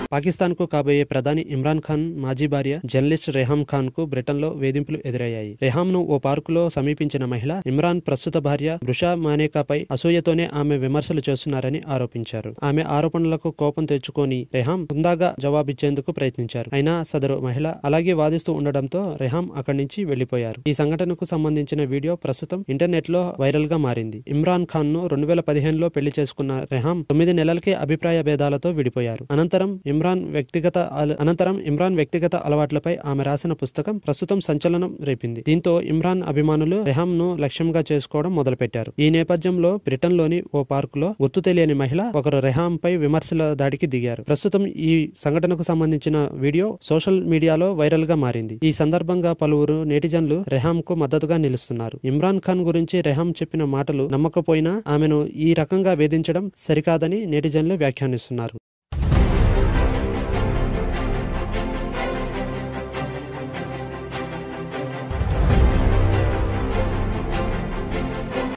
పాకిస్తాన్ కు కాబోయే ప్రధాని ఇమ్రాన్ ఖాన్ మాజీ భార్య జర్నలిస్ట్ రెహామ్ ఖాన్ కు బ్రిటన్ లో వేధింపులు ఎదురయ్యాయి రెహామ్ ను ఓ పార్కులో సమీపించిన మహిళ ఇమ్రాన్ ప్రస్తుత భార్య బృషా మానేకాపై అసూయతోనే ఆమె విమర్శలు చేస్తున్నారని ఆరోపించారు ఆమె ఆరోపణలకు కోపం తెచ్చుకొని రెహామ్ హుందాగా జవాబిచ్చేందుకు ప్రయత్నించారు అయినా సదరు మహిళ అలాగే వాదిస్తూ ఉండడంతో రెహామ్ అక్కడి నుంచి వెళ్లిపోయారు ఈ సంఘటనకు సంబంధించిన వీడియో ప్రస్తుతం ఇంటర్నెట్ లో వైరల్ గా మారింది ఇమ్రాన్ ఖాన్ ను రెండు వేల పదిహేనులో పెళ్లి చేసుకున్న రెహామ్ తొమ్మిది నెలలకే అభిప్రాయ భేదాలతో విడిపోయారు అనంతరం ఇమ్రాన్ వ్యక్తిగత అల- అనంతరం ఇమ్రాన్ వ్యక్తిగత అలవాట్లపై ఆమె రాసిన పుస్తకం ప్రస్తుతం సంచలనం రేపింది దీంతో ఇమ్రాన్ అభిమానులు రెహామ్ ను లక్ష్యంగా చేసుకోవడం మొదలుపెట్టారు ఈ నేపథ్యంలో బ్రిటన్ లోని ఓ పార్కులో గుర్తు తెలియని మహిళ ఒకరు రెహామ్ పై విమర్శల దాడికి దిగారు ప్రస్తుతం ఈ సంఘటనకు సంబంధించిన వీడియో సోషల్ మీడియాలో వైరల్ గా మారింది ఈ సందర్భంగా పలువురు నెటిజన్లు రెహామ్ కు మద్దతుగా నిలుస్తున్నారు ఇమ్రాన్ ఖాన్ గురించి రెహామ్ చెప్పిన మాటలు నమ్మకపోయినా ఆమెను ఈ రకంగా వేధించడం సరికాదని నెటిజన్లు వ్యాఖ్యానిస్తున్నారు